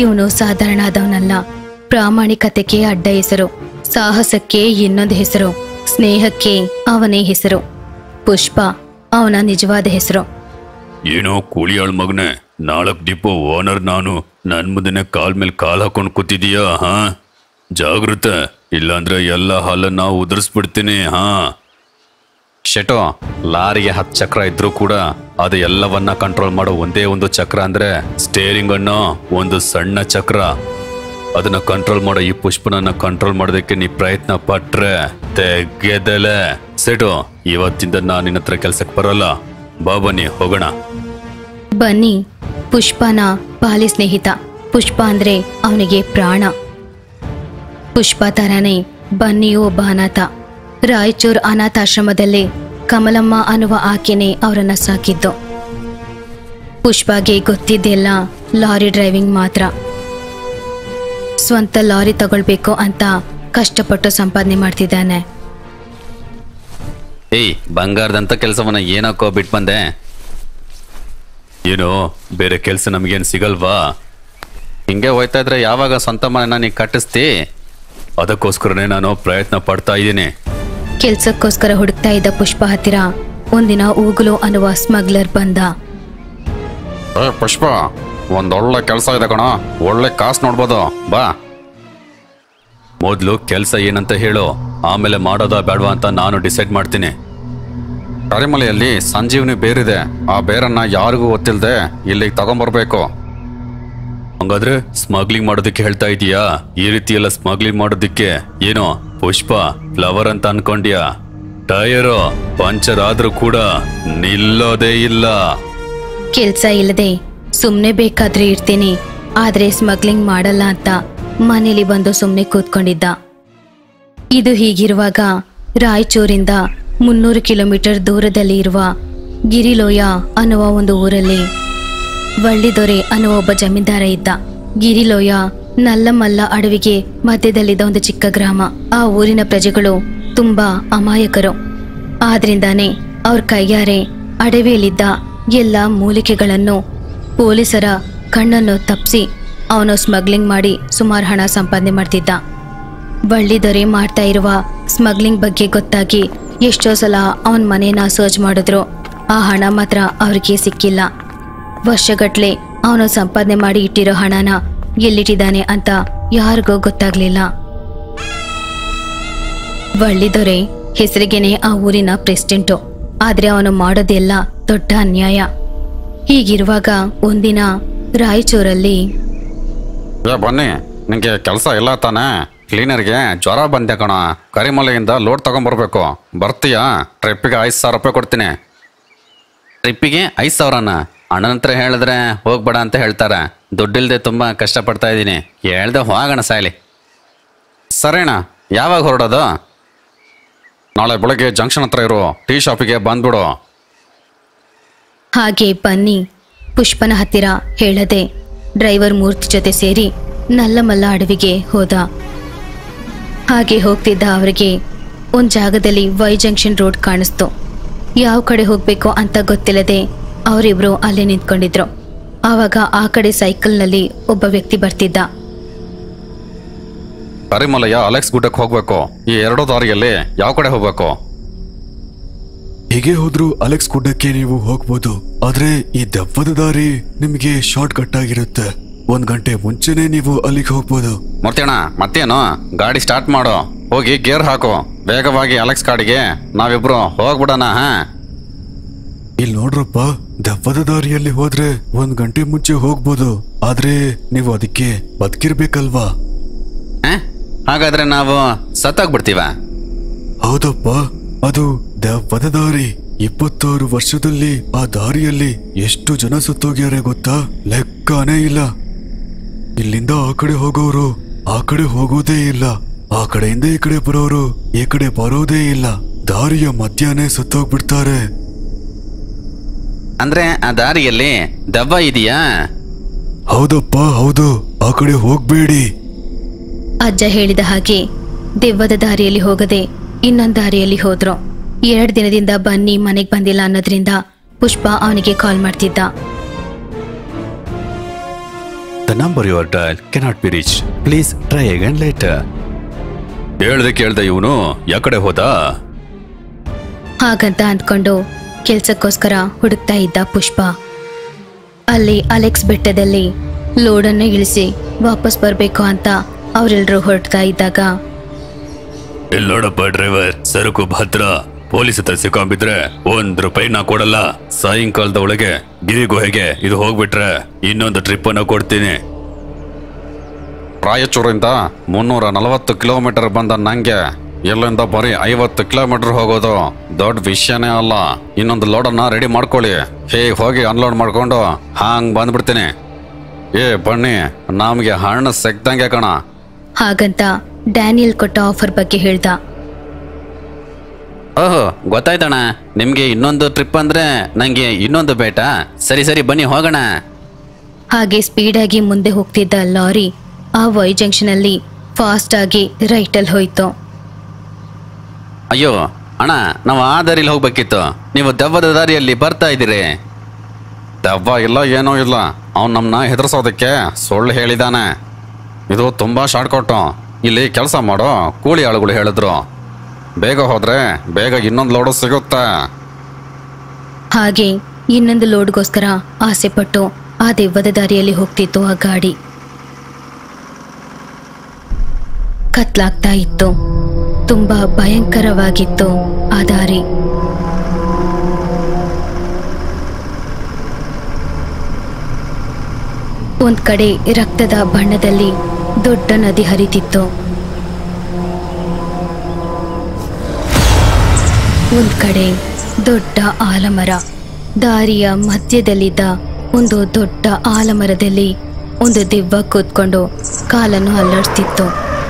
ಇವನು ಸಾಧಾರಣ ಆದವನಲ್ಲ ಪ್ರಾಮಾಣಿಕತೆಗೆ ಅಡ್ಡ ಹೆಸರು ಸಾಹಸಕ್ಕೆ ಇನ್ನೊಂದು ಹೆಸರು ಸ್ನೇಹಕ್ಕೆ ಅವನೇ ಹೆಸರು ಪುಷ್ಪ ಅವನ ನಿಜವಾದ ಹೆಸರು ಏನೋ ಕೂಲಿಯಾಳ್ ಮಗನೆ ನಾಲ್ಕು ಡಿಪೋ ಓನರ್ ನಾನು ನನ್ ಮುಂದೆನೆ ಕಾಲ್ ಮೇಲೆ ಕಾಲ್ ಹಾಕೊಂಡು ಕೂತಿದೀಯಾ ಹಾ ಜಾಗೃತೆ ಇಲ್ಲಾಂದ್ರೆ ಎಲ್ಲ ಹಾಲನ್ನ ಉದುರಿಸ್ಬಿಡ್ತೀನಿ ಹಾ ಶೆಟೋ ಲಾರಿಗೆ ಹತ್ತು ಚಕ್ರ ಇದ್ರೂ ಕೂಡ ಅದು ಎಲ್ಲವನ್ನ ಕಂಟ್ರೋಲ್ ಮಾಡೋ ಒಂದೇ ಒಂದು ಚಕ್ರ ಅಂದ್ರೆ ಸ್ಟೇರಿಂಗ್ ಅನ್ನೋ ಒಂದು ಸಣ್ಣ ಚಕ್ರ ಅದನ್ನ ಕಂಟ್ರೋಲ್ ಮಾಡೋ ಈ ಪುಷ್ಪನನ್ನ ಕಂಟ್ರೋಲ್ ಮಾಡೋದಕ್ಕೆ ನೀ ಪ್ರಯತ್ನ ಪಟ್ರೆ ತೆಗೆದಲೆ ಸೆಟು ಇವತ್ತಿಂದ ನಾನು ನಿನ್ನ ಹತ್ರ ಕೆಲ್ಸಕ್ಕೆ ಬರಲ್ಲ ಬಾ ಬನ್ನಿ ಹೋಗೋಣ ಬನ್ನಿ ಪುಷ್ಪನ ಬಾಲಿ ಸ್ನೇಹಿತ ಪುಷ್ಪ ಅಂದ್ರೆ ಅವನಿಗೆ ಪ್ರಾಣ ಪುಷ್ಪ ತರಾನೇ ಬನ್ನಿಯೂ ಒಬ್ಬ ಅನಾಥ ರಾಯಚೂರ್ ಅನಾಥಾಶ್ರಮದಲ್ಲಿ ಕಮಲಮ್ಮ ಅನ್ನುವ ಆಕೆನೆ ಅವರನ್ನ ಸಾಕಿದ್ದು ಪುಷ್ಪಗೆ ಗೊತ್ತಿದ್ದೆಲ್ಲ ಲಾರಿ ಡ್ರೈವಿಂಗ್ ಮಾತ್ರ ಸ್ವಂತ ಲಾರಿ ತಗೊಳ್ಬೇಕು ಅಂತ ಕಷ್ಟಪಟ್ಟು ಸಂಪಾದನೆ ಮಾಡ್ತಿದ್ದಾನೆ ಏಯ್ ಬಂಗಾರದಂತ ಕೆಲಸವನ್ನ ಏನಕ್ಕೋ ಬಿಟ್ಟು ಬಂದೆ ಏನು ಬೇರೆ ಕೆಲಸ ನಮಗೇನು ಸಿಗಲ್ವಾ ಹಿಂಗೆ ಹೋಯ್ತಾ ಇದ್ರೆ ಯಾವಾಗ ಸ್ವಂತ ಮನೆನ ನೀ ಕಟ್ಟಿಸ್ತಿ ಅದಕ್ಕೋಸ್ಕರನೇ ನಾನು ಪ್ರಯತ್ನ ಪಡ್ತಾ ಇದ್ದೀನಿ ಕೆಲ್ಸಕ್ಕೋಸ್ಕರ ಹುಡುಕ್ತಾ ಇದ್ದ ಪುಷ್ಪ ಹತ್ತಿರ ಒಂದಿನ ಊಗುಲು ಅನ್ನುವ ಸ್ಮಗ್ಲರ್ ಬಂದ ಏ ಪುಷ್ಪ ಒಂದೊಳ್ಳೆ ಕೆಲಸ ಇದೆ ಕಣ ಒಳ್ಳೆ ಕಾಸು ನೋಡ್ಬೋದು ಬಾ ಮೊದಲು ಕೆಲಸ ಏನಂತ ಹೇಳು ಆಮೇಲೆ ಮಾಡೋದಾ ಬೇಡವಾ ಅಂತ ನಾನು ಡಿಸೈಡ್ ಮಾಡ್ತೀನಿ ಕರಿಮಲೆಯಲ್ಲಿ ಸಂಜೀವನಿ ಬೇರಿದೆ ಆ ಬೇರನ್ನ ಯಾರಿಗೂ ಗೊತ್ತಿಲ್ಲದೆ ಇಲ್ಲಿಗೆ ತಗೊಂಬರ್ಬೇಕು ಹಂಗಾದ್ರೆ ಸ್ಮಗ್ಲಿಂಗ್ ಮಾಡೋದಕ್ಕೆ ಹೇಳ್ತಾ ಇದೀಯಾ ಈ ರೀತಿ ಎಲ್ಲ ಸ್ಮಗ್ಲಿಂಗ್ ಮಾಡೋದಕ್ಕೆ ಏನೋ ಪುಷ್ಪ ಫ್ಲವರ್ ಅಂತ ಅನ್ಕೊಂಡ್ಯಾ ಟಯರು ಪಂಚರ್ ಆದ್ರೂ ಕೂಡ ನಿಲ್ಲೋದೇ ಇಲ್ಲ ಕೆಲ್ಸ ಇಲ್ಲದೆ ಸುಮ್ನೆ ಬೇಕಾದ್ರೆ ಇರ್ತೀನಿ ಆದ್ರೆ ಸ್ಮಗ್ಲಿಂಗ್ ಮಾಡಲ್ಲ ಅಂತ ಮನೇಲಿ ಬಂದು ಸುಮ್ನೆ ಕೂತ್ಕೊಂಡಿದ್ದ ಇದು ಹೀಗಿರುವಾಗ ರಾಯಚೂರಿಂದ ಮುನ್ನೂರು ಕಿಲೋಮೀಟರ್ ದೂರದಲ್ಲಿ ಇರುವ ಗಿರಿಲೋಯ ಅನ್ನುವ ಒಂದು ಊರಲ್ಲಿ ವಳ್ಳಿದೊರೆ ಅನ್ನುವ ಒಬ್ಬ ಜಮೀನ್ದಾರ ಇದ್ದ ಗಿರಿಲೋಯ ನಲ್ಲಮಲ್ಲ ಅಡವಿಗೆ ಮಧ್ಯದಲ್ಲಿದ್ದ ಒಂದು ಚಿಕ್ಕ ಗ್ರಾಮ ಆ ಊರಿನ ಪ್ರಜೆಗಳು ತುಂಬಾ ಅಮಾಯಕರು ಆದ್ರಿಂದಾನೇ ಅವ್ರ ಕೈಯಾರೆ ಅಡವಿಯಲ್ಲಿದ್ದ ಎಲ್ಲ ಮೂಲಿಕೆಗಳನ್ನು ಪೊಲೀಸರ ಕಣ್ಣನ್ನು ತಪ್ಪಿಸಿ ಅವನು ಸ್ಮಗ್ಲಿಂಗ್ ಮಾಡಿ ಸುಮಾರು ಹಣ ಸಂಪಾದನೆ ಮಾಡ್ತಿದ್ದ ಬಳ್ಳಿದೊರೆ ಮಾಡ್ತಾ ಇರುವ ಸ್ಮಗ್ಲಿಂಗ್ ಬಗ್ಗೆ ಗೊತ್ತಾಗಿ ಎಷ್ಟೋ ಸಲ ಅವನ ಮನೇನ ಸರ್ಚ್ ಮಾಡಿದ್ರು ಆ ಹಣ ಮಾತ್ರ ಅವ್ರಿಗೆ ಸಿಕ್ಕಿಲ್ಲ ವರ್ಷಗಟ್ಲೆ ಅವನು ಸಂಪಾದನೆ ಮಾಡಿ ಇಟ್ಟಿರೋ ಹಣನ ಎಲ್ಲಿಟ್ಟಿದ್ದಾನೆ ಅಂತ ಯಾರಿಗೂ ಗೊತ್ತಾಗ್ಲಿಲ್ಲ ಬಳ್ಳಿದೊರೆ ಹೆಸರಿಗೆನೆ ಆ ಊರಿನ ಪ್ರೆಸಿಡೆಂಟು ಆದ್ರೆ ಅವನು ಮಾಡೋದೆಲ್ಲ ದೊಡ್ಡ ಅನ್ಯಾಯ ಹೀಗಿರುವಾಗ ಒಂದಿನ ರಾಯಚೂರಲ್ಲಿ ಏ ಬನ್ನಿ ನಿಂಗೆ ಕೆಲಸ ಇಲ್ಲ ತಾನೇ ಕ್ಲೀನರ್ಗೆ ಜ್ವರ ಬಂದೆ ಕಣ ಕರಿಮಲೆಯಿಂದ ಲೋಡ್ ತಗೊಂಬರ್ಬೇಕು ಬರ್ತೀಯಾ ಟ್ರಿಪ್ಪಿಗೆ ಐದು ಸಾವಿರ ರೂಪಾಯಿ ಕೊಡ್ತೀನಿ ಟ್ರಿಪ್ಪಿಗೆ ಐದು ಸಾವಿರನ ಅಣ್ಣನ ಹತ್ರ ಹೇಳಿದ್ರೆ ಹೋಗ್ಬೇಡ ಅಂತ ಹೇಳ್ತಾರೆ ದುಡ್ಡಿಲ್ದೆ ತುಂಬ ಕಷ್ಟಪಡ್ತಾ ಇದ್ದೀನಿ ಹೇಳ್ದೆ ಹೋಗೋಣ ಸಾಯ್ಲಿ ಸರಿಣ್ಣ ಯಾವಾಗ ಹೊರಡೋದು ನಾಳೆ ಬೆಳಗ್ಗೆ ಜಂಕ್ಷನ್ ಹತ್ರ ಇರೋ ಟೀ ಶಾಪಿಗೆ ಬಂದ್ಬಿಡು ಹಾಗೆ ಬನ್ನಿ ಪುಷ್ಪನ ಹತ್ತಿರ ಹೇಳದೆ ಡ್ರೈವರ್ ಮೂರ್ತಿ ಜೊತೆ ಸೇರಿ ನಲ್ಲಮಲ್ಲ ಅಡವಿಗೆ ಹೋದ ಹಾಗೆ ಹೋಗ್ತಿದ್ದ ಅವರಿಗೆ ಒಂದ್ ಜಾಗದಲ್ಲಿ ವೈ ಜಂಕ್ಷನ್ ರೋಡ್ ಕಾಣಿಸ್ತು ಯಾವ ಕಡೆ ಹೋಗ್ಬೇಕೋ ಅಂತ ಗೊತ್ತಿಲ್ಲದೆ ಅವರಿಬ್ರು ಅಲ್ಲೇ ನಿಂತ್ಕೊಂಡಿದ್ರು ಆವಾಗ ಆ ಕಡೆ ಸೈಕಲ್ನಲ್ಲಿ ಒಬ್ಬ ವ್ಯಕ್ತಿ ಬರ್ತಿದ್ದ ಕರಿಮಲೆಯ ಅಲೆಕ್ಸ್ ಗುಡ್ಡಕ್ಕೆ ಹೋಗ್ಬೇಕು ಈ ಎರಡು ದಾರಿಯಲ್ಲಿ ಯಾವ ಕಡೆ ಹೋಗ್ಬೇಕು ಹೀಗೆ ಹೋದ್ರು ಅಲೆಕ್ಸ್ ಗುಡ್ಡಕ್ಕೆ ನೀವು ಹೋಗ್ಬೋದು ಆದ್ರೆ ಈ ದೆವ್ವದ ದಾರಿ ನಿಮ್ಗೆ ಶಾರ್ಟ್ ಕಟ್ ಆಗಿರುತ್ತೆ ಒಂದ್ ಗಂಟೆ ಮುಂಚೆನೆ ನೀವು ಅಲ್ಲಿಗೆ ಹೋಗ್ಬೋದು ಮೂರ್ತಿಯಣ್ಣ ಮತ್ತೇನು ಗಾಡಿ ಸ್ಟಾರ್ಟ್ ಮಾಡು ಹೋಗಿ ಗೇರ್ ಹಾಕು ವೇಗವಾಗಿ ಅಲೆಕ್ಸ್ ಕಾಡಿಗೆ ನಾವಿಬ್ರು ಹೋಗ್ಬಿಡೋಣ ಹಾ ಇಲ್ಲಿ ನೋಡ್ರಪ್ಪ ದೆವ್ವದ ದಾರಿಯಲ್ಲಿ ಹೋದ್ರೆ ಒಂದ್ ಗಂಟೆ ಮುಂಚೆ ಹೋಗ್ಬೋದು ಆದ್ರೆ ನೀವು ಅದಕ್ಕೆ ಬದುಕಿರ್ಬೇಕಲ್ವಾ ಆ? ಹಾಗಾದ್ರೆ ನಾವು ಸತ್ತಾಗ್ಬಿಡ್ತೀವ ಹೌದಪ್ಪ ಅದು ದೆವ್ವದ ದಾರಿ ಇಪ್ಪತ್ತಾರು ವರ್ಷದಲ್ಲಿ ಆ ದಾರಿಯಲ್ಲಿ ಎಷ್ಟು ಜನ ಸತ್ತೋಗ್ಯಾರೆ ಗೊತ್ತಾ ಲೆಕ್ಕನೇ ಇಲ್ಲ ಇಲ್ಲಿಂದ ಆ ಕಡೆ ಹೋಗೋರು ಆ ಕಡೆ ಹೋಗೋದೇ ಇಲ್ಲ ಆ ಕಡೆಯಿಂದ ಈ ಕಡೆ ಬರೋರು ಈ ಕಡೆ ಬರೋದೇ ಇಲ್ಲ ದಾರಿಯ ಮಧ್ಯಾಹ್ನ ಸತ್ತೋಗ್ಬಿಡ್ತಾರೆ ಅಂದ್ರೆ ಆ ದಾರಿಯಲ್ಲಿ ದೆವ್ವ ಇದೆಯಾ ಹೌದಪ್ಪ ಹೌದು ಆ ಕಡೆ ಹೋಗ್ಬೇಡಿ ಅಜ್ಜ ಹೇಳಿದ ಹಾಗೆ ದೆವ್ವದ ದಾರಿಯಲ್ಲಿ ಹೋಗದೆ ಇನ್ನೊಂದ್ ದಾರಿಯಲ್ಲಿ ಹೋದ್ರು ಎರಡ್ ದಿನದಿಂದ ಬನ್ನಿ ಮನೆಗ್ ಬಂದಿಲ್ಲ ಅನ್ನೋದ್ರಿಂದ ಪುಷ್ಪ ಅವನಿಗೆ ಕಾಲ್ ಮಾಡ್ತಿದ್ದ the number your dial cannot be reach please try again later ಹೇಳ್ದೆ ಕೇಳ್ದೆ ಇವನು ಯಾಕಡೆ ಹೋದ ಹಾಗಂತ ಅಂದ್ಕೊಂಡು ಕೆಲ್ಸಕ್ಕೋಸ್ಕರ ಹುಡುಕ್ತಾ ಇದ್ದ ಪುಷ್ಪ ಅಲ್ಲಿ ಅಲೆಕ್ಸ್ ಬೆಟ್ಟದಲ್ಲಿ ಲೋಡನ್ನು ಇಳಿಸಿ ವಾಪಸ್ ಬರಬೇಕು ಅಂತ ಅವರೆಲ್ಲರೂ ಹೊರಡ್ತಾ ಇದ್ದಾಗ ಇಲ್ಲಿ ನೋಡಪ್ಪ ಡ್ರೈವರ್ ಸರಕು ಭದ್ರ ಪೊಲೀಸ್ ಹತ್ರ ಸಿಕ್ಕೊಂಬಿದ್ರೆ ಒಂದ್ ರೂಪಾಯಿ ನಾ ಕೊಡಲ್ಲ ಸಾಯಂಕಾಲದ ಒಳಗೆ ಗಿರಿ ಗುಹೆಗೆ ಇದು ಹೋಗ್ಬಿಟ್ರೆ ಇನ್ನೊಂದು ಟ್ರಿಪ್ ಅನ್ನ ಕೊಡ್ತೀನಿ ರಾಯಚೂರಿಂದ ಮುನ್ನೂರ ನಲವತ್ತು ಕಿಲೋಮೀಟರ್ ಬಂದ ನಂಗೆ ಇಲ್ಲಿಂದ ಬರೀ ಐವತ್ತು ಕಿಲೋಮೀಟರ್ ಹೋಗೋದು ದೊಡ್ಡ ವಿಷಯನೇ ಅಲ್ಲ ಇನ್ನೊಂದು ಲೋಡನ್ನ ರೆಡಿ ಮಾಡ್ಕೊಳ್ಳಿ ಹೇಗೆ ಹೋಗಿ ಅನ್ಲೋಡ್ ಮಾಡ್ಕೊಂಡು ಹಾಂಗ್ ಬಂದ್ಬಿಡ್ತೀನಿ ಏ ಬನ್ನಿ ನಮಗೆ ಹಣ್ಣು ಸಿಕ್ದಂಗೆ ಕಣ ಹಾಗಂತ ಡ್ಯಾನಿಯಲ್ ಕೊಟ್ಟ ಆಫರ್ ಬಗ್ಗೆ ಹೇಳ್ದ ಓಹೋ ಗೊತ್ತಾಯ್ತಣ್ಣ ನಿಮಗೆ ಇನ್ನೊಂದು ಟ್ರಿಪ್ ಅಂದ್ರೆ ನಂಗೆ ಇನ್ನೊಂದು ಬೇಟ ಸರಿ ಸರಿ ಬನ್ನಿ ಹೋಗೋಣ ಹಾಗೆ ಸ್ಪೀಡಾಗಿ ಮುಂದೆ ಹೋಗ್ತಿದ್ದ ಲಾರಿ ಆ ವೈ ಜಂಕ್ಷನಲ್ಲಿ ಫಾಸ್ಟ್ ಆಗಿ ರೈಟಲ್ಲಿ ಹೋಯ್ತು ಅಯ್ಯೋ ಅಣ್ಣ ನಾವು ಆ ದಾರಿಲಿ ಹೋಗ್ಬೇಕಿತ್ತು ನೀವು ದೆವ್ವದ ದಾರಿಯಲ್ಲಿ ಬರ್ತಾ ಇದ್ದೀರಿ ದೆವ್ವ ಇಲ್ಲ ಏನೂ ಇಲ್ಲ ಅವ್ನು ನಮ್ಮನ್ನ ಹೆದರ್ಸೋದಕ್ಕೆ ಸುಳ್ಳು ಹೇಳಿದಾನೆ ಇದು ತುಂಬ ಶಾರ್ಟ್ಕಟ್ಟು ಇಲ್ಲಿ ಕೆಲಸ ಮಾಡೋ ಕೂಲಿ ಆಳುಗಳು ಹೇಳಿದ್ರು ಬೇಗ ಹೋದ್ರೆ ಬೇಗ ಇನ್ನೊಂದು ಲೋಡು ಸಿಗುತ್ತೆ ಹಾಗೆ ಇನ್ನೊಂದು ಲೋಡ್ಗೋಸ್ಕರ ಆಸೆಪಟ್ಟು ಆ ದೆವ್ವದ ದಾರಿಯಲ್ಲಿ ಹೋಗ್ತಿತ್ತು ಆ ಗಾಡಿ ಕತ್ಲಾಗ್ತಾ ಇತ್ತು ತುಂಬಾ ಭಯಂಕರವಾಗಿತ್ತು ಆ ದಾರಿ ಒಂದ್ ಕಡೆ ರಕ್ತದ ಬಣ್ಣದಲ್ಲಿ ದೊಡ್ಡ ನದಿ ಹರಿತಿತ್ತು ಒಂದ್ ಕಡೆ ದೊಡ್ಡ ಆಲಮರ ದಾರಿಯ ಮಧ್ಯದಲ್ಲಿದ್ದ ಒಂದು ದೊಡ್ಡ ಆಲಮರದಲ್ಲಿ ಒಂದು ದೆವ್ವ ಕೂತ್ಕೊಂಡು ಕಾಲನ್ನು ಅಲ್ಲಾಡ್ತಿತ್ತು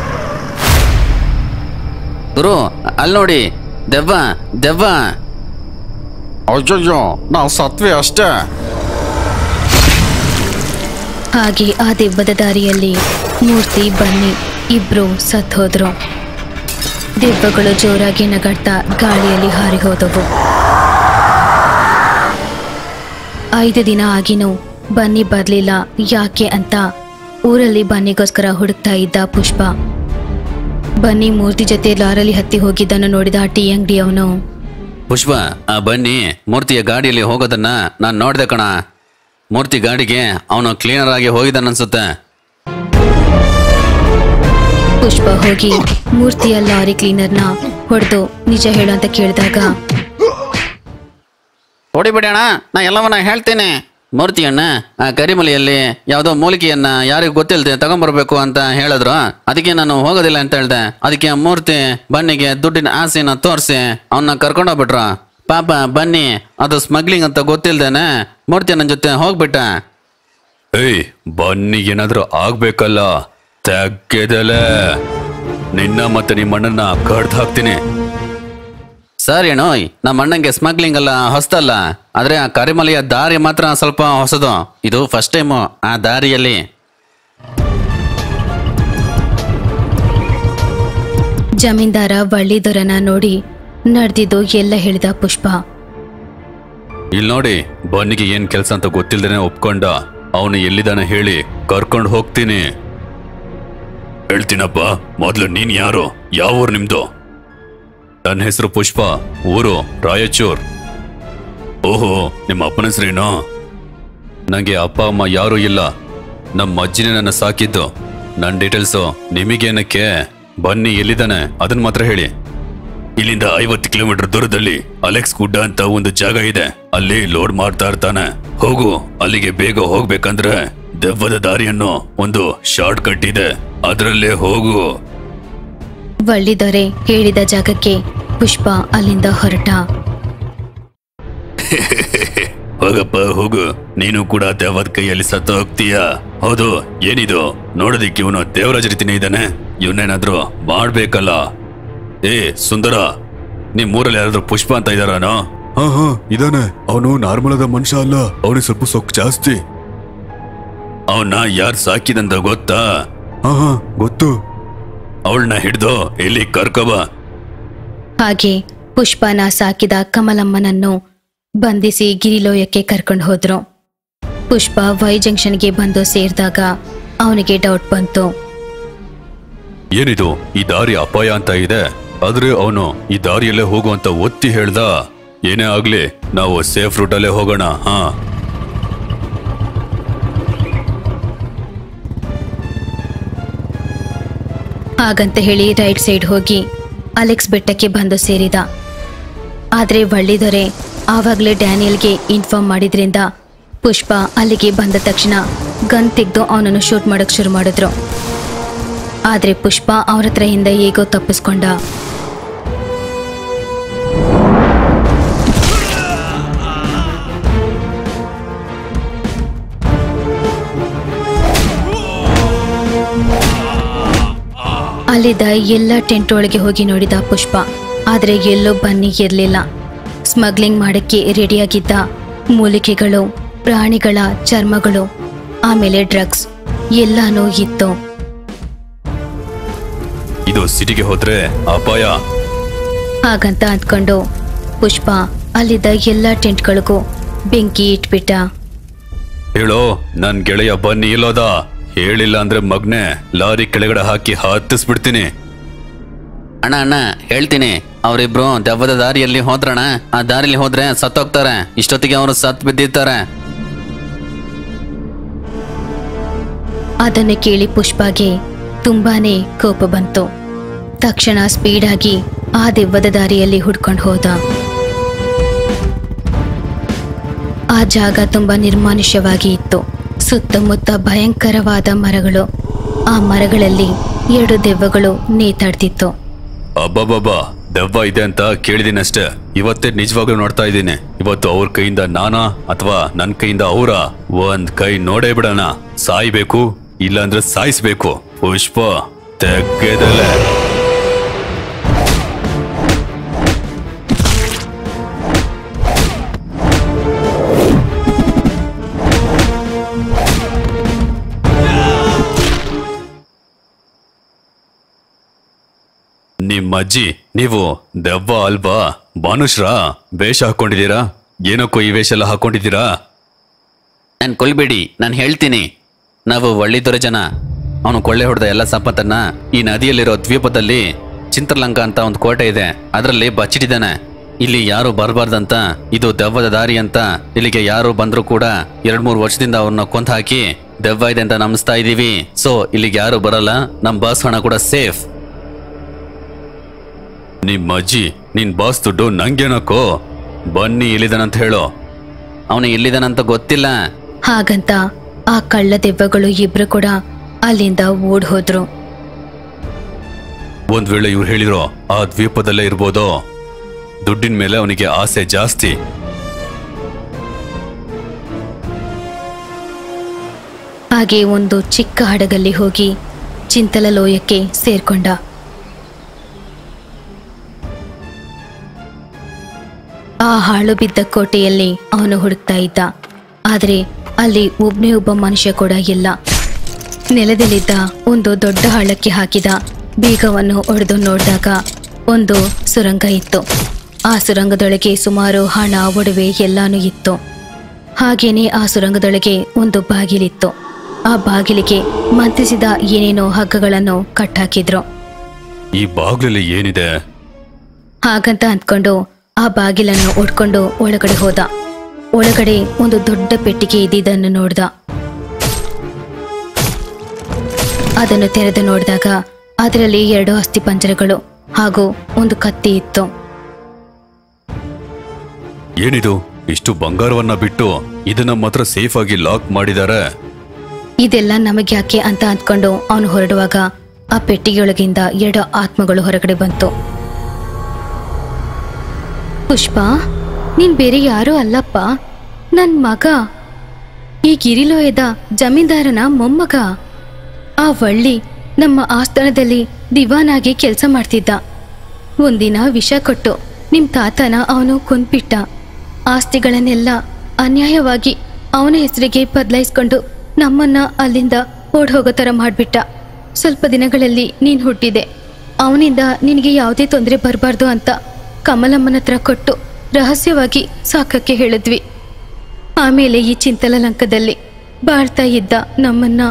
ಗುರು ಅಲ್ಲಿ ನೋಡಿ ದೆವ್ವ ದೆವ್ವ ಅಯ್ಯಯ್ಯೋ ನಾವು ಸತ್ವಿ ಅಷ್ಟೇ ಹಾಗೆ ಆ ದೆವ್ವದ ದಾರಿಯಲ್ಲಿ ಮೂರ್ತಿ ಬನ್ನಿ ಇಬ್ರು ಸತ್ ಹೋದ್ರು ದೆವ್ವಗಳು ಜೋರಾಗಿ ನಗಾಡ್ತಾ ಗಾಳಿಯಲ್ಲಿ ಹಾರಿ ಹೋದವು ಐದು ದಿನ ಆಗಿನೂ ಬನ್ನಿ ಬರ್ಲಿಲ್ಲ ಯಾಕೆ ಅಂತ ಊರಲ್ಲಿ ಬನ್ನಿಗೋಸ್ಕರ ಹುಡುಕ್ತಾ ಇದ್ದ ಪುಷ್ಪ ಬನ್ನಿ ಮೂರ್ತಿ ಜೊತೆ ಲಾರಲ್ಲಿ ಹತ್ತಿ ಹೋಗಿದ್ದನ್ನು ನೋಡಿದ ಆ ಟೀ ಅಂಗಡಿಯವನು ಪುಷ್ಪ ಆ ಬನ್ನಿ ಮೂರ್ತಿಯ ಗಾಡಿಯಲ್ಲಿ ಹೋಗೋದನ್ನ ನಾನು ನೋಡ್ದೆ ಕಣ ಮೂರ್ತಿ ಗಾಡಿಗೆ ಅವನು ಕ್ಲೀನರ್ ಆಗಿ ಹೋಗಿದ್ದಾನನ್ಸುತ್ತೆ ಪುಷ್ಪ ಹೋಗಿ ಮೂರ್ತಿಯ ಲಾರಿ ಕ್ಲೀನರ್ನ ಹೊಡೆದು ನಿಜ ಹೇಳು ಅಂತ ಕೇಳಿದಾಗ ಹೊಡಿಬೇಡಿ ಅಣ್ಣ ನಾ ಎಲ್ಲವನ್ನ ಹೇಳ್ತೇನೆ ಮೂರ್ತಿಯನ್ನ ಆ ಕರಿಮಲೆಯಲ್ಲಿ ಯಾವುದೋ ಮೂಲಿಕೆಯನ್ನ ಯಾರಿಗೂ ಗೊತ್ತಿಲ್ಲದೆ ತಗೊಂಬರ್ಬೇಕು ಅಂತ ಹೇಳಿದ್ರು ಅದಕ್ಕೆ ನಾನು ಹೋಗೋದಿಲ್ಲ ಅಂತ ಹೇಳ್ದೆ ಅದಕ್ಕೆ ಆ ಮೂರ್ತಿ ಬನ್ನಿಗೆ ದುಡ್ಡಿನ ಆಸೆನ ತೋರಿಸಿ ಅವನ್ನ ಕರ್ಕೊಂಡೋಗ್ಬಿಟ್ರು ಪಾಪ ಬನ್ನಿ ಅದು ಸ್ಮಗ್ಲಿಂಗ್ ಅಂತ ಗೊತ್ತಿಲ್ದೇನೆ ಮೂರ್ತಿ ನನ್ನ ಜೊತೆ ಹೋಗ್ಬಿಟ್ಟ ಏಯ್ ಬನ್ನಿಗೇನಾದ್ರೂ ಆಗ್ಬೇಕಲ್ಲ ತೆಗ್ಗೆದಲೆ ನಿನ್ನ ಮತ್ತೆ ನಿಮ್ಮ ಅಣ್ಣನ ಕಡ್ದು ಹಾಕ್ತೀನಿ ಸರ್ ಏನೋಯ್ ನಮ್ಮ ಅಣ್ಣಂಗೆ ಸ್ಮಗ್ಲಿಂಗ್ ಎಲ್ಲ ಹೊಸದಲ್ಲ ಆದ್ರೆ ಆ ಕರಿಮಲೆಯ ದಾರಿ ಮಾತ್ರ ಸ್ವಲ್ಪ ಹೊಸದು ಇದು ಫಸ್ಟ್ ಟೈಮು ಆ ದಾರಿಯಲ್ಲಿ ಜಮೀನ್ದಾರ ಬಳ್ಳಿದೊರನ ನೋಡಿ ನಡೆದಿದ್ದು ಎಲ್ಲ ಹೇಳಿದ ಪುಷ್ಪ ಇಲ್ಲಿ ನೋಡಿ ಬನ್ನಿಗೆ ಏನ್ ಕೆಲಸ ಅಂತ ಗೊತ್ತಿಲ್ದೇನೆ ಒಪ್ಕೊಂಡ ಅವನು ಎಲ್ಲಿದ್ದಾನೆ ಹೇಳಿ ಕರ್ಕೊಂಡು ಹೋಗ್ತೀನಿ ಹೇಳ್ತೀನಪ್ಪ ಮೊದಲು ನೀನ್ ಯಾರು ಯಾವ ಊರು ನಿಮ್ದು ನನ್ನ ಹೆಸರು ಪುಷ್ಪ ಊರು ರಾಯಚೂರ್ ಓಹೋ ನಿಮ್ಮ ಅಪ್ಪನ ಹೆಸರೇನು ನನಗೆ ಅಪ್ಪ ಅಮ್ಮ ಯಾರೂ ಇಲ್ಲ ನಮ್ಮ ಅಜ್ಜಿನೇ ನನ್ನ ಸಾಕಿದ್ದು ನನ್ನ ಡೀಟೇಲ್ಸು ನಿಮಗೇನಕ್ಕೆ ಬನ್ನಿ ಎಲ್ಲಿದ್ದಾನೆ ಅದನ್ನ ಮಾತ್ರ ಹೇಳಿ ಇಲ್ಲಿಂದ ಐವತ್ತು ಕಿಲೋಮೀಟರ್ ದೂರದಲ್ಲಿ ಅಲೆಕ್ಸ್ ಗುಡ್ಡ ಅಂತ ಒಂದು ಜಾಗ ಇದೆ ಅಲ್ಲಿ ಲೋಡ್ ಮಾಡ್ತಾ ಇರ್ತಾನೆ ಹೋಗು ಅಲ್ಲಿಗೆ ಬೇಗ ಹೋಗ್ಬೇಕಂದ್ರೆ ದೆವ್ವದ ದಾರಿಯನ್ನು ಒಂದು ಶಾರ್ಟ್ ಕಟ್ ಇದೆ ಅದರಲ್ಲೇ ಹೋಗು ಬಳ್ಳಿದೊರೆ ಹೇಳಿದ ಜಾಗಕ್ಕೆ ಪುಷ್ಪ ಅಲ್ಲಿಂದ ಹೊರಟ ಹೋಗಪ್ಪ ಹೋಗು ನೀನು ಕೂಡ ದೆವ್ವದ ಕೈಯಲ್ಲಿ ಸತ್ತು ಹೋಗ್ತೀಯಾ ಹೌದು ಏನಿದು ನೋಡೋದಿಕ್ಕೆ ಇವನು ದೇವರಾಜ ರೀತಿನೇ ಇದ್ದಾನೆ ಇವನೇನಾದ್ರೂ ಮಾಡ್ಬೇಕಲ್ಲ ಏ ಸುಂದರ ನಿಮ್ ಊರಲ್ಲಿ ಯಾರಾದ್ರೂ ಪುಷ್ಪ ಅಂತ ಇದಾರಾನೋ ಹಾ ಹಾ ಇದಾನೆ ಅವನು ನಾರ್ಮಲ್ ಆದ ಮನುಷ್ಯ ಅಲ್ಲ ಅವನಿಗೆ ಸ್ವಲ್ಪ ಸೊಕ್ಕು ಜಾಸ್ತಿ ಅವನ್ನ ಯಾರು ಸಾಕಿದಂತ ಗೊತ್ತಾ ಹಾ ಹಾ ಗೊತ್ತು ಅವಳನ್ನ ಹಿಡ್ದು ಇಲ್ಲಿ ಕರ್ಕೊಬಾ ಹಾಗೆ ಪುಷ್ಪನ ಸಾಕಿದ ಕಮಲಮ್ಮನನ್ನು ಬಂಧಿಸಿ ಗಿರಿಲೋಯಕ್ಕೆ ಕರ್ಕೊಂಡು ಹೋದ್ರು ಪುಷ್ಪ ವೈ ಜಂಕ್ಷನ್ಗೆ ಬಂದು ಸೇರಿದಾಗ ಅವನಿಗೆ ಡೌಟ್ ಬಂತು ಏನಿದು ಈ ದಾರಿ ಅಪಾಯ ಅಂತ ಇದೆ ಆದ್ರೆ ಅವನು ಈ ದಾರಿಯಲ್ಲೇ ಹೋಗುವಂತ ಒತ್ತಿ ಹೇಳ್ದ ಏನೇ ಆಗ್ಲಿ ನಾವು ಸೇಫ್ ರೂಟಲ್ಲೇ ಹೋಗೋಣ ಹಾ ಹಾಗಂತ ಹೇಳಿ ರೈಟ್ ಸೈಡ್ ಹೋಗಿ ಅಲೆಕ್ಸ್ ಬೆಟ್ಟಕ್ಕೆ ಬಂದು ಸೇರಿದ ಆದರೆ ಒಳ್ಳಿದೊರೆ ಆವಾಗಲೇ ಡ್ಯಾನಿಯಲ್ಗೆ ಇನ್ಫಾರ್ಮ್ ಮಾಡಿದ್ರಿಂದ ಪುಷ್ಪ ಅಲ್ಲಿಗೆ ಬಂದ ತಕ್ಷಣ ಗನ್ ತೆಗೆದು ಅವನನ್ನು ಶೂಟ್ ಮಾಡಕ್ ಶುರು ಮಾಡಿದ್ರು ಆದರೆ ಪುಷ್ಪ ಅವ್ರ ಹತ್ರ ಹಿಂದೆ ಹೇಗೋ ತಪ್ಪಿಸ್ಕೊಂಡ ಅಲ್ಲಿದ್ದ ಎಲ್ಲ ಟೆಂಟ್ ಒಳಗೆ ಹೋಗಿ ನೋಡಿದ ಪುಷ್ಪ ಆದರೆ ಎಲ್ಲೋ ಬನ್ನಿ ಇರಲಿಲ್ಲ ಸ್ಮಗ್ಲಿಂಗ್ ಮಾಡಕ್ಕೆ ರೆಡಿಯಾಗಿದ್ದ ಮೂಲಿಕೆಗಳು ಪ್ರಾಣಿಗಳ ಚರ್ಮಗಳು ಆಮೇಲೆ ಡ್ರಗ್ಸ್ ಎಲ್ಲಾನೂ ಇತ್ತು ಇದು ಸಿಟಿಗೆ ಹೋದ್ರೆ ಅಪಾಯ ಹಾಗಂತ ಅಂದ್ಕೊಂಡು ಪುಷ್ಪ ಅಲ್ಲಿದ್ದ ಎಲ್ಲ ಟೆಂಟ್ಗಳಿಗೂ ಬೆಂಕಿ ಇಟ್ಬಿಟ್ಟ ಹೇಳೋ ನನ್ ಗೆಳೆಯ ಬನ್ನಿ ಇಲ್ಲೋದ ಹೇಳಿಲ್ಲ ಅಂದ್ರೆ ಮಗ್ನೆ ಲಾರಿ ಕೆಳಗಡೆ ಹಾಕಿ ಹತ್ತಿಸ್ಬಿಡ್ತೀನಿ ಅಣ್ಣ ಅಣ್ಣ ಹೇಳ್ತೀನಿ ಅವರಿಬ್ರು ದೆವ್ವದ ದಾರಿಯಲ್ಲಿ ಹೋದ್ರಣ ಆ ದಾರಿಲಿ ಹೋದ್ರೆ ಸತ್ತೋಗ್ತಾರೆ ಇಷ್ಟೊತ್ತಿಗೆ ಅವರು ಸತ್ ಬಿದ್ದಿರ್ತಾರೆ ಅದನ್ನು ಕೇಳಿ ಪುಷ್ಪಾಗೆ ತುಂಬಾನೇ ಕೋಪ ಬಂತು ತಕ್ಷಣ ಸ್ಪೀಡಾಗಿ ಆ ದೆವ್ವದ ದಾರಿಯಲ್ಲಿ ಹುಡ್ಕೊಂಡು ಹೋದ ಆ ಜಾಗ ತುಂಬಾ ನಿರ್ಮಾನುಷ್ಯವಾಗಿ ಇತ್ತು ಸುತ್ತಮುತ್ತ ಭಯಂಕರವಾದ ಮರಗಳು ಆ ಮರಗಳಲ್ಲಿ ಎರಡು ದೆವ್ವಗಳು ನೇತಾಡ್ತಿತ್ತು ಅಬ್ಬಬ್ಬಬ್ಬಾ ದೆವ್ವ ಇದೆ ಅಂತ ಕೇಳಿದೀನಷ್ಟೇ ಇವತ್ತೇ ನಿಜವಾಗ್ಲೂ ನೋಡ್ತಾ ಇದ್ದೀನಿ ಇವತ್ತು ಅವ್ರ ಕೈಯಿಂದ ನಾನಾ ಅಥವಾ ನನ್ ಕೈಯಿಂದ ಅವರ ಒಂದ್ ಕೈ ನೋಡೇ ಬಿಡೋಣ ಸಾಯ್ಬೇಕು ಇಲ್ಲಾಂದ್ರೆ ಸಾಯಿಸ್ಬೇಕು ಪುಷ್ಪ ತೆಗ್ಗೆದಲೆ ನಿಮ್ಮ ಅಜ್ಜಿ ನೀವು ದೆವ್ವ ಅಲ್ವಾ ಮನುಷ್ಯರಾ ವೇಷ ಹಾಕೊಂಡಿದ್ದೀರಾ ಏನಕ್ಕೋ ಈ ವೇಷ ಎಲ್ಲ ಹಾಕೊಂಡಿದ್ದೀರಾ ನಾನು ಕೊಲ್ಬೇಡಿ ನಾನು ಹೇಳ್ತೀನಿ ನಾವು ಒಳ್ಳಿದೊರೆ ಜನ ಅವನು ಕೊಳ್ಳೆ ಹೊಡೆದ ಎಲ್ಲ ಸಂಪತ್ತನ್ನ ಈ ನದಿಯಲ್ಲಿರೋ ದ್ವೀಪದಲ್ಲಿ ಚಿಂತ್ರಲಂಕ ಅಂತ ಒಂದು ಕೋಟೆ ಇದೆ ಅದರಲ್ಲಿ ಬಚ್ಚಿಟ್ಟಿದ್ದಾನೆ ಇಲ್ಲಿ ಯಾರು ಬರಬಾರ್ದಂತ ಇದು ದೆವ್ವದ ದಾರಿ ಅಂತ ಇಲ್ಲಿಗೆ ಯಾರು ಬಂದರೂ ಕೂಡ ಎರಡ್ ಮೂರು ವರ್ಷದಿಂದ ಅವ್ರನ್ನ ಕೊಂತ ಹಾಕಿ ದೆವ್ವ ಇದೆ ಅಂತ ನಂಬಿಸ್ತಾ ಇದೀವಿ ಸೊ ಇಲ್ಲಿಗೆ ಯಾರು ಬರಲ್ಲ ನಮ್ಮ ಬಸ್ ಹಣ ಕೂಡ ಸೇಫ್ ನಿಮ್ಮ ಅಜ್ಜಿ ನಿನ್ ಬಾಸ್ ದುಡ್ಡು ನಂಗೇನಕ್ಕೋ ಬನ್ನಿ ಇಲ್ಲಿದನಂತ ಹೇಳೋ ಅವನು ಎಲ್ಲಿದ್ದಾನಂತ ಗೊತ್ತಿಲ್ಲ ಹಾಗಂತ ಆ ಕಳ್ಳ ದೆವ್ವಗಳು ಇಬ್ರು ಕೂಡ ಅಲ್ಲಿಂದ ಓಡ್ ಹೋದ್ರು ಒಂದ್ ವೇಳೆ ಇವ್ರು ಹೇಳಿರೋ ಆ ದ್ವೀಪದಲ್ಲೇ ಇರ್ಬೋದೋ ದುಡ್ಡಿನ ಮೇಲೆ ಅವನಿಗೆ ಆಸೆ ಜಾಸ್ತಿ ಹಾಗೆ ಒಂದು ಚಿಕ್ಕ ಹಡಗಲ್ಲಿ ಹೋಗಿ ಚಿಂತಲ ಲೋಯಕ್ಕೆ ಸೇರ್ಕೊಂಡ ಆ ಹಾಳು ಬಿದ್ದ ಕೋಟೆಯಲ್ಲಿ ಅವನು ಹುಡುಕ್ತಾ ಇದ್ದ ಆದರೆ ಅಲ್ಲಿ ಒಬ್ನೇ ಒಬ್ಬ ಮನುಷ್ಯ ಕೂಡ ಇಲ್ಲ ನೆಲದಲ್ಲಿದ್ದ ಒಂದು ದೊಡ್ಡ ಹಳ್ಳಕ್ಕೆ ಹಾಕಿದ ಬೀಗವನ್ನು ಒಡೆದು ನೋಡಿದಾಗ ಒಂದು ಸುರಂಗ ಇತ್ತು ಆ ಸುರಂಗದೊಳಗೆ ಸುಮಾರು ಹಣ ಒಡವೆ ಎಲ್ಲಾನು ಇತ್ತು ಹಾಗೇನೆ ಆ ಸುರಂಗದೊಳಗೆ ಒಂದು ಬಾಗಿಲಿತ್ತು ಆ ಬಾಗಿಲಿಗೆ ಮಂತ್ರಿಸಿದ ಏನೇನೋ ಹಗ್ಗಗಳನ್ನು ಕಟ್ಟಾಕಿದ್ರು ಈ ಬಾಗ್ಲಲ್ಲಿ ಏನಿದೆ ಹಾಗಂತ ಅಂದ್ಕೊಂಡು ಆ ಬಾಗಿಲನ್ನು ಒಡ್ಕೊಂಡು ಒಳಗಡೆ ಹೋದ ಒಳಗಡೆ ಒಂದು ದೊಡ್ಡ ಪೆಟ್ಟಿಗೆ ಇದ್ದಿದ್ದನ್ನು ನೋಡ್ದ ಅದನ್ನು ತೆರೆದು ನೋಡಿದಾಗ ಅದರಲ್ಲಿ ಎರಡು ಅಸ್ಥಿ ಪಂಜರಗಳು ಹಾಗೂ ಒಂದು ಕತ್ತಿ ಇತ್ತು ಏನಿದು ಇಷ್ಟು ಬಂಗಾರವನ್ನ ಬಿಟ್ಟು ಇದನ್ನ ಮಾತ್ರ ಸೇಫ್ ಆಗಿ ಲಾಕ್ ಮಾಡಿದ್ದಾರೆ ಇದೆಲ್ಲ ನಮಗೆ ಯಾಕೆ ಅಂತ ಅಂದ್ಕೊಂಡು ಅವನು ಹೊರಡುವಾಗ ಆ ಪೆಟ್ಟಿಗೆಯೊಳಗಿಂದ ಎರಡು ಆತ್ಮಗಳು ಹೊರಗಡೆ ಬಂತು ಪುಷ್ಪ ನೀನ್ ಬೇರೆ ಯಾರೂ ಅಲ್ಲಪ್ಪ ನನ್ ಮಗ ಈ ಗಿರಿಲೋಯದ ಜಮೀನ್ದಾರನ ಮೊಮ್ಮಗ ಆ ವಳ್ಳಿ ನಮ್ಮ ಆಸ್ಥಾನದಲ್ಲಿ ದಿವಾನಾಗಿ ಕೆಲಸ ಮಾಡ್ತಿದ್ದ ಒಂದಿನ ವಿಷ ಕೊಟ್ಟು ನಿಮ್ ತಾತನ ಅವನು ಕೊಂದ್ಬಿಟ್ಟ ಆಸ್ತಿಗಳನ್ನೆಲ್ಲ ಅನ್ಯಾಯವಾಗಿ ಅವನ ಹೆಸರಿಗೆ ಬದಲಾಯಿಸ್ಕೊಂಡು ನಮ್ಮನ್ನ ಅಲ್ಲಿಂದ ಓಡ್ ಹೋಗೋ ಥರ ಮಾಡ್ಬಿಟ್ಟ ಸ್ವಲ್ಪ ದಿನಗಳಲ್ಲಿ ನೀನ್ ಹುಟ್ಟಿದೆ ಅವನಿಂದ ನಿನಗೆ ಯಾವುದೇ ತೊಂದರೆ ಬರಬಾರ್ದು ಅಂತ ಕಮಲಮ್ಮನ ಹತ್ರ ಕೊಟ್ಟು ರಹಸ್ಯವಾಗಿ ಸಾಕಕ್ಕೆ ಹೇಳಿದ್ವಿ ಆಮೇಲೆ ಈ ಚಿಂತಲ ಲಂಕದಲ್ಲಿ ಬಾಳ್ತಾ ಇದ್ದ ನಮ್ಮನ್ನ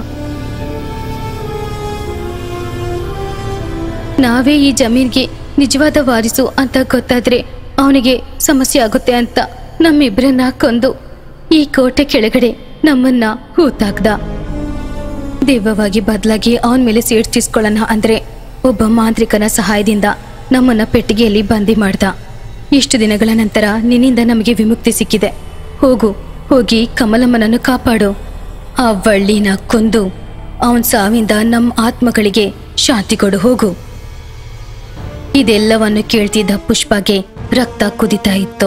ನಾವೇ ಈ ಜಮೀನ್ಗೆ ನಿಜವಾದ ವಾರಿಸು ಅಂತ ಗೊತ್ತಾದ್ರೆ ಅವನಿಗೆ ಸಮಸ್ಯೆ ಆಗುತ್ತೆ ಅಂತ ನಮ್ಮಿಬ್ರನ್ನ ಕೊಂದು ಈ ಕೋಟೆ ಕೆಳಗಡೆ ನಮ್ಮನ್ನ ಹೂತಾಕ್ದ ದೆವ್ವವಾಗಿ ಬದಲಾಗಿ ಅವನ ಮೇಲೆ ಸೇಡ್ತಿಸ್ಕೊಳ್ಳೋಣ ಅಂದ್ರೆ ಒಬ್ಬ ಮಾಂತ್ರಿಕನ ಸಹಾಯದಿಂದ ನಮ್ಮನ್ನ ಪೆಟ್ಟಿಗೆಯಲ್ಲಿ ಬಂದಿ ಮಾಡ್ದ ಇಷ್ಟು ದಿನಗಳ ನಂತರ ನಿನ್ನಿಂದ ನಮಗೆ ವಿಮುಕ್ತಿ ಸಿಕ್ಕಿದೆ ಹೋಗು ಹೋಗಿ ಕಮಲಮ್ಮನನ್ನು ಕಾಪಾಡು ಆ ವಳ್ಳಿನ ಕೊಂದು ಅವನ್ ಸಾವಿಂದ ನಮ್ಮ ಆತ್ಮಗಳಿಗೆ ಶಾಂತಿ ಕೊಡು ಹೋಗು ಇದೆಲ್ಲವನ್ನು ಕೇಳ್ತಿದ್ದ ಪುಷ್ಪಗೆ ರಕ್ತ ಕುದಿತಾ ಇತ್ತು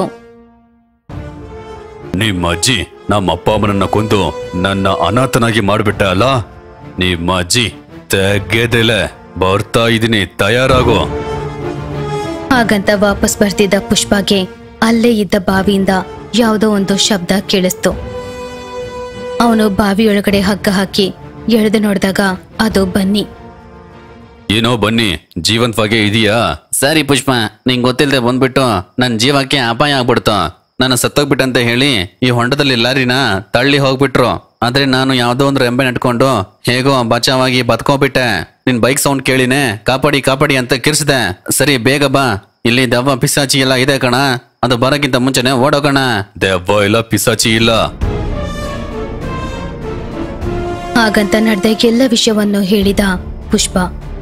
ನಿಮ್ಮ ಅಜ್ಜಿ ನಮ್ಮ ಅಪ್ಪ ಅಮ್ಮನನ್ನ ಕೊಂದು ನನ್ನ ಅನಾಥನಾಗಿ ಮಾಡ್ಬಿಟ್ಟ ಅಲ್ಲ ನಿಮ್ಮ ಅಜ್ಜಿ ತೆಗೆದೆಲೆ ಬರ್ತಾ ಇದೀನಿ ತಯಾರಾಗೋ ಹಾಗಂತ ವಾಪಸ್ ಬರ್ತಿದ್ದ ಪುಷ್ಪಗೆ ಅಲ್ಲೇ ಇದ್ದ ಬಾವಿಯಿಂದ ಯಾವುದೋ ಒಂದು ಶಬ್ದ ಕೇಳಿಸ್ತು ಅವನು ಬಾವಿಯೊಳಗಡೆ ಹಗ್ಗ ಹಾಕಿ ಎಳೆದು ನೋಡಿದಾಗ ಅದು ಬನ್ನಿ ಏನೋ ಬನ್ನಿ ಜೀವಂತವಾಗೇ ಇದೆಯಾ ಸರಿ ಪುಷ್ಪ ನಿಂಗೆ ಗೊತ್ತಿಲ್ಲದೆ ಬಂದ್ಬಿಟ್ಟು ನನ್ನ ಜೀವಕ್ಕೆ ಅಪಾಯ ಆಗ್ಬಿಡ್ತು ನಾನು ಸತ್ತೋಗ್ಬಿಟ್ಟಂತ ಹೇಳಿ ಈ ಹೊಂಡದಲ್ಲಿ ಲಾರಿನ ತಳ್ಳಿ ಹೋಗ್ಬಿಟ್ರು ಆದ್ರೆ ನಾನು ಯಾವುದೋ ಒಂದು ರೆಂಬೆ ನಟ್ಕೊಂಡು ಹೇಗೋ ಬಚಾವಾಗಿ ಬದುಕೋಬಿಟ್ಟೆ ನಿನ್ ಬೈಕ್ ಸೌಂಡ್ ಕೇಳಿನೇ ಕಾಪಾಡಿ ಕಾಪಾಡಿ ಅಂತ ಕಿರ್ಸಿದೆ ಸರಿ ಬೇಗ ಬಾ ಇಲ್ಲಿ ದೆವ್ವ ಪಿಸಾಚಿ ಎಲ್ಲ ಇದೆ ಕಣ ಅದು ಬರೋಕ್ಕಿಂತ ಮುಂಚೆನೆ ಓಡೋಗೋಣ ದೆವ್ವ ಇಲ್ಲ ಪಿಸಾಚಿ ಇಲ್ಲ ಹಾಗಂತ ನಡೆದ ಎಲ್ಲ ವಿಷಯವನ್ನು ಹೇಳಿದ ಪುಷ್ಪ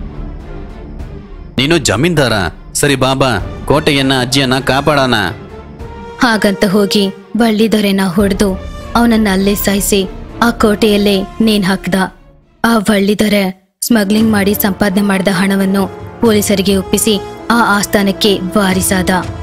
ನೀನು ಜಮೀನ್ದಾರ ಸರಿ ಬಾಬಾ ಕೋಟೆಯನ್ನ ಅಜ್ಜಿಯನ್ನ ಕಾಪಾಡೋಣ ಹಾಗಂತ ಹೋಗಿ ಬಳ್ಳಿದೊರೆನ ಹೊಡೆದು ಅವನನ್ನ ಅಲ್ಲೇ ಸಾಯಿಸಿ ಆ ಕೋಟೆಯಲ್ಲೇ ನೇಣ್ ಹಾಕ್ದ ಆ ಬಳ್ಳಿದೊರೆ ಸ್ಮಗ್ಲಿಂಗ್ ಮಾಡಿ ಸಂಪಾದನೆ ಮಾಡಿದ ಹಣವನ್ನು ಪೊಲೀಸರಿಗೆ ಒಪ್ಪಿಸಿ ಆ ಆಸ್ಥಾನಕ್ಕೆ ವಾರಿಸಾದ